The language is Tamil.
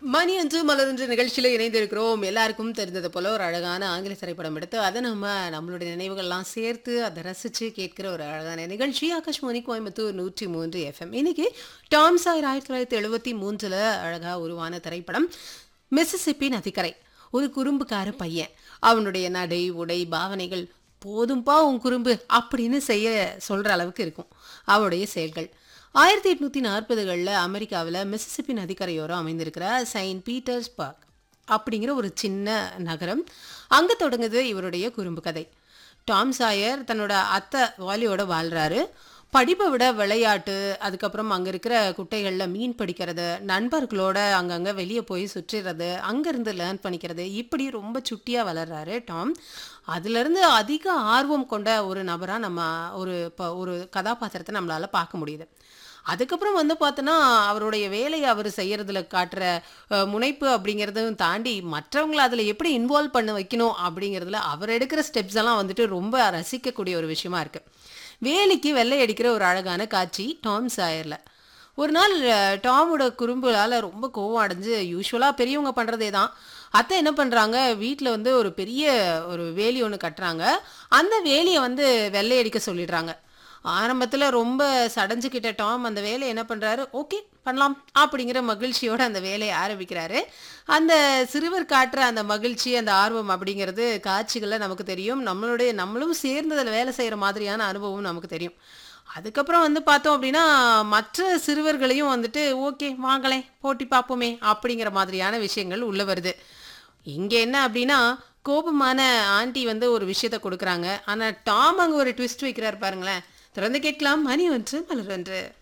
மணி அன்று மலரன்று நிகழ்ச்சியில் இணைந்திருக்கிறோம் எல்லாருக்கும் தெரிந்தது போல ஒரு அழகான ஆங்கில திரைப்படம் எடுத்து அதை நம்ம நம்மளுடைய நினைவுகள்லாம் சேர்த்து அதை ரசித்து கேட்கிற ஒரு அழகான நிகழ்ச்சி ஆகாஷ்வாணி கோயம்புத்தூர் நூற்றி மூன்று எஃப்எம் இன்னைக்கு டாம் சாயர் ஆயிரத்தி தொள்ளாயிரத்தி எழுபத்தி மூன்றில் அழகாக உருவான திரைப்படம் மிசிசிப்பி நதிக்கரை ஒரு குறும்புக்கார பையன் அவனுடைய நடை உடை பாவனைகள் போதும்பா உன் குறும்பு அப்படின்னு செய்ய சொல்கிற அளவுக்கு இருக்கும் அவனுடைய செயல்கள் ஆயிரத்தி எட்நூற்றி நாற்பதுகளில் அமெரிக்காவில் மிசிசிப்பி நதிக்கரையோரம் அமைந்திருக்கிற செயின்ட் பீட்டர்ஸ் பார்க் அப்படிங்கிற ஒரு சின்ன நகரம் அங்கே தொடங்குது இவருடைய குறும்பு கதை டாம் சாயர் தன்னோட அத்தை வாலியோட வாழ்கிறாரு படிப்பை விட விளையாட்டு அதுக்கப்புறம் அங்கே இருக்கிற குட்டைகளில் மீன் பிடிக்கிறது நண்பர்களோட அங்கங்கே வெளியே போய் சுற்றிடுறது அங்கேருந்து லேர்ன் பண்ணிக்கிறது இப்படி ரொம்ப சுட்டியாக வளர்றாரு டாம் அதுலேருந்து அதிக ஆர்வம் கொண்ட ஒரு நபராக நம்ம ஒரு இப்போ ஒரு கதாபாத்திரத்தை நம்மளால் பார்க்க முடியுது அதுக்கப்புறம் வந்து பார்த்தோன்னா அவருடைய வேலையை அவர் செய்யறதுல காட்டுற அஹ், முனைப்பு அப்படிங்கிறதும் தாண்டி மற்றவங்களை அதில் எப்படி இன்வால்வ் பண்ண வைக்கணும் அப்படிங்கிறதுல அவர் எடுக்கிற ஸ்டெப்ஸ் எல்லாம் வந்துட்டு ரொம்ப ரசிக்கக்கூடிய ஒரு விஷயமா இருக்கு வேலிக்கு வெள்ளை அடிக்கிற ஒரு அழகான காட்சி டாம் சாயரில் ஒரு நாள் அஹ், டாமோட குறும்புலால் ரொம்ப கோவம் அடைஞ்சு யூஸ்வலாக பெரியவங்க பண்ணுறதே தான் அத்தை என்ன பண்ணுறாங்க வீட்டில் வந்து ஒரு பெரிய ஒரு வேலி ஒன்று கட்டுறாங்க அந்த வேலியை வந்து வெள்ளை அடிக்க சொல்லிடுறாங்க ஆரம்பத்தில் ரொம்ப சடைஞ்சுக்கிட்ட டாம் அந்த வேலையை என்ன பண்ணுறாரு ஓகே பண்ணலாம் அப்படிங்கிற மகிழ்ச்சியோட அந்த வேலையை ஆரம்பிக்கிறாரு அந்த சிறுவர் காட்டுற அந்த மகிழ்ச்சி அந்த ஆர்வம் அப்படிங்கிறது காட்சிகளில் நமக்கு தெரியும் நம்மளுடைய நம்மளும் சேர்ந்து அதில் வேலை செய்கிற மாதிரியான அனுபவம் நமக்கு தெரியும் அதுக்கப்புறம் வந்து பார்த்தோம் அப்படின்னா மற்ற சிறுவர்களையும் வந்துட்டு ஓகே வாங்களேன் போட்டி பார்ப்போமே அப்படிங்கிற மாதிரியான விஷயங்கள் உள்ள வருது இங்கே என்ன அப்படின்னா கோபமான ஆண்டி வந்து ஒரு விஷயத்த கொடுக்குறாங்க ஆனால் டாம் அங்கே ஒரு ட்விஸ்ட் வைக்கிறார் பாருங்களேன் தொடர்ந்து கேட்கலாம் மணி ஒன்று மலர் ஒன்று